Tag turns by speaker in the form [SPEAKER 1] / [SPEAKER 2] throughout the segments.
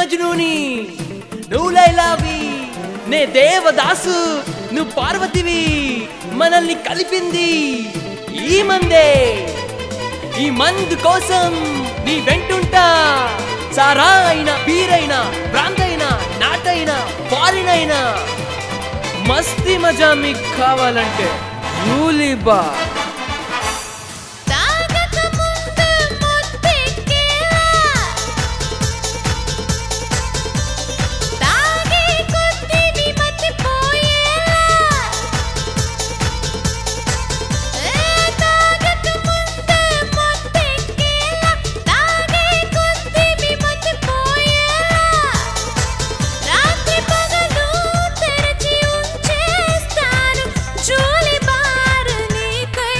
[SPEAKER 1] మజ్నుని నువ్వు లైలావి నే దేవదాసు నువ్వు పార్వతివి మనల్ని కలిపింది ఈ మందే ఈ మందు కోసం నీ వెంటుంటా సారా అయినా బీరైనా బ్రాందైనా నాటైనా ఫారిన్ అయినా మస్తి మజా మీకు కావాలంటే యూలిబా
[SPEAKER 2] తాగక ముందు ముద్దెక్కేలా తాగే కొద్దీ విమతిపోయేలా ఏ తాగక ముందు ముద్దెక్కేలా తాగే కొద్దీ విమతిపోయేలా రాత్రి పగలు తెరచి ఉంచేస్తాను జూలి బారు నీకై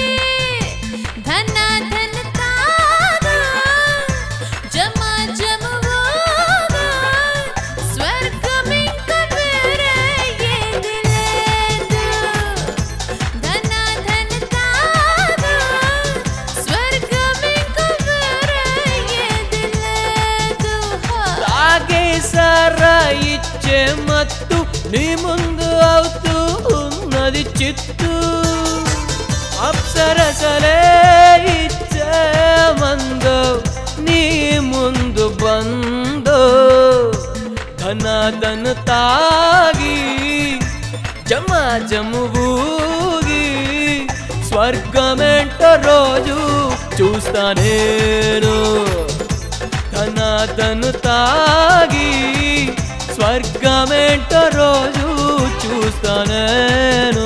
[SPEAKER 2] ధన ధన తాగు జమ జమవోగు స్వర్గం ఇంక వేరే ఏది లేదు ధన ధన తాగు స్వర్గం ఇంక వేరే ఏది లేదు
[SPEAKER 1] తాగే సారా ఇచ్చే మత్తు నీ ముందు అవుతూ ఉన్నది చిత్తు అప్సరసలే ఇచ్చే మందు నీ ముందు బందో ధన ధన తాగి జమ జము ఊగి స్వర్గమేంట రోజు చూస్తా నేను ధనాదను తాగి స్వర్గమేంట రోజు చూస్తా నేను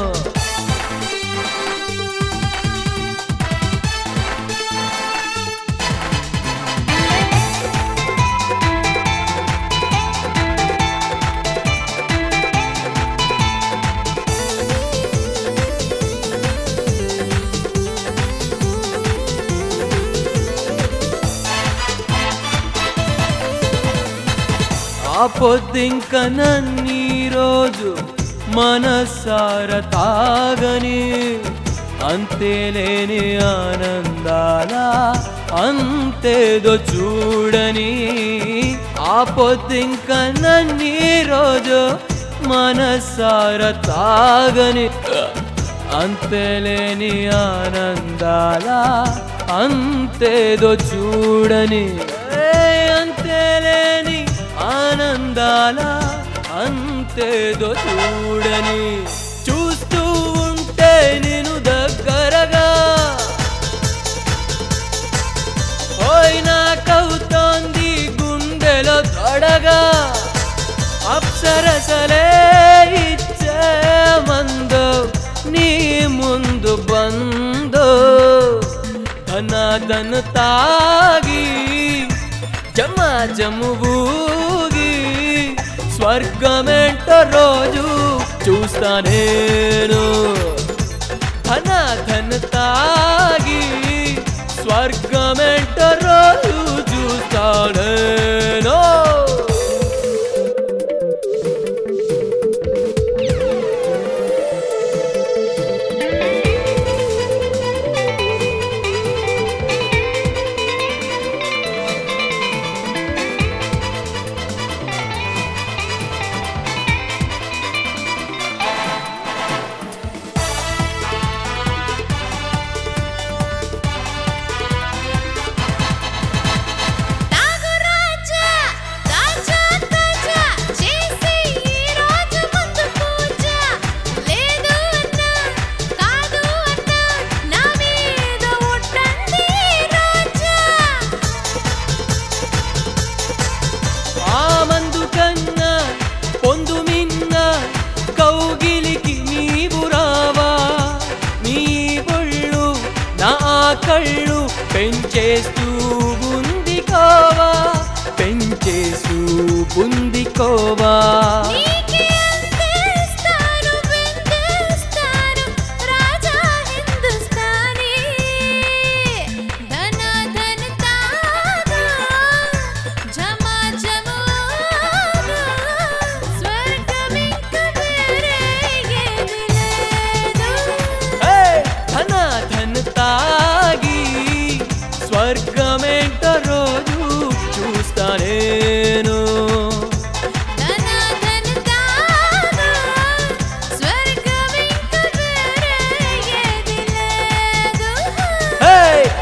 [SPEAKER 1] ఆ పొద్దింక నన్నీ రోజు మనసార తాగని అంతేలేని ఆనందాల అంతేదో చూడని ఆ పొద్దింక నన్నీ రోజు మనసార తాగని అంతేలేని ఆనందాల అంతేదో చూడని ఏ అంతేలేని ఆనందాల అంతేదో చూడని చూస్తూ ఉంటే నేను దగ్గరగా ఓయ్ నాకవుతోంది గుండెలో తొడగా అప్సరసలే ఇచ్చే మందు నీ ముందు బందో ధనాదను తాగి జమ జము ఊగి స్వర్గమేంట రోజు చూస్తా నేను ధన ధన తాగి స్వర్గమేంట రోజు చూస్తా నేను
[SPEAKER 2] తాగు రాజా తాజా తాజా చేసి ఈ రోజు ముందు పూజ లేదు అన్నా కాదు అన్నా నా మీద ఉండండి రోజా
[SPEAKER 1] ఆ మందు కన్నా పొందు మిన్న కౌగిలికి నీవు రావా నీ ఒళ్ళు నా కళ్ళు పెంచేస్తూ ఉంది కోవా పెంచేస్తూ ఉంది కోవా
[SPEAKER 2] నీకే అందిస్తాను విందిస్తాను రాజా హిందుస్తానీ ధన ధన తాగు జమ జమోగు స్వర్గం ఇంక వేరే ఏది లేదు
[SPEAKER 1] ఏ ధన ధన తాగి స్వర్గమేంట రోజు చూస్తా నేను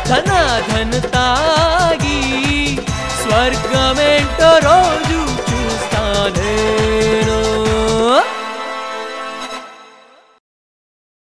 [SPEAKER 1] ధన ధన తాగి స్వర్గమేంటో రో